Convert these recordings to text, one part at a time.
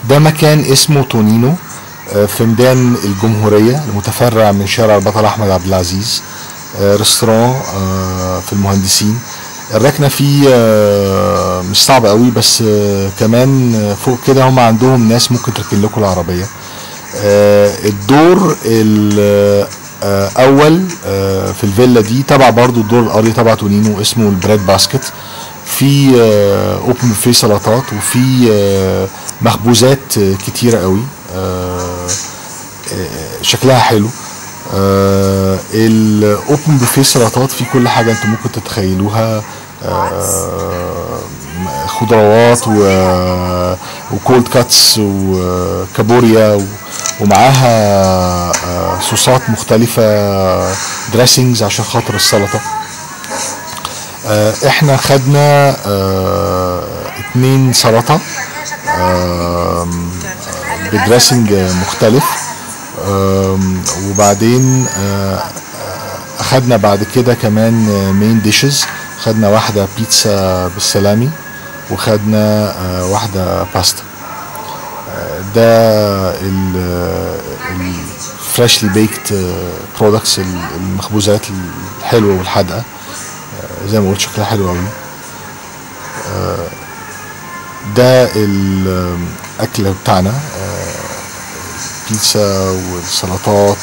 ده مكان اسمه تونينو آه، في ميدان الجمهورية المتفرع من شارع البطل أحمد عبد العزيز آه، ريستوران آه، في المهندسين الركنة فيه آه، مش صعب قوي بس آه، كمان آه، فوق كده هم عندهم ناس ممكن تركن لكم العربية آه، الدور الأول في الفيلا دي تبع برضو الدور الأرضي تبع تونينو اسمه البريد باسكت في اوبن بوفيه سلطات وفي آه، مخبوزات آه، كتيرة قوي آه، آه، شكلها حلو الاوبن بوفيه سلطات فيه كل حاجه انتم ممكن تتخيلوها آه، خضروات و وكولد كاتس وكابوريا و- ومعاها آه، صوصات مختلفة دريسنجز عشان خاطر السلطة آه، احنا خدنا آه، اتنين سلطة آم، بدريسنج مختلف آم، وبعدين آه، اخدنا بعد كده كمان مين ديشز خدنا واحدة بيتزا بالسلامي وخدنا آه، واحدة باستا آه، ده الفريشلي بيكت برودكتس المخبوزات الحلوة والحادقة آه، زي ما قلت شكلها حلو قوي ده الاكل بتاعنا آه، بيتزا والسلطات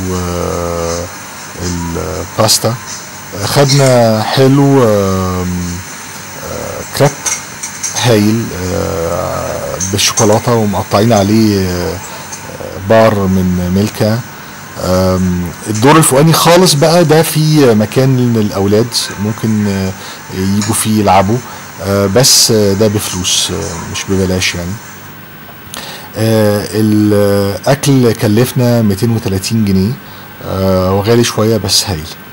والباستا خدنا حلو آم، آه، كريب هايل آه، بالشوكولاته ومقطعين عليه آه، بار من ميلكا آم، الدور الفوقاني خالص بقى ده في مكان للاولاد ممكن آه، يجوا فيه يلعبوا آه، بس آه، ده بفلوس آه، مش ببلاش يعني آه، الاكل كلفنا 230 جنيه آه، وغالي شويه بس هايل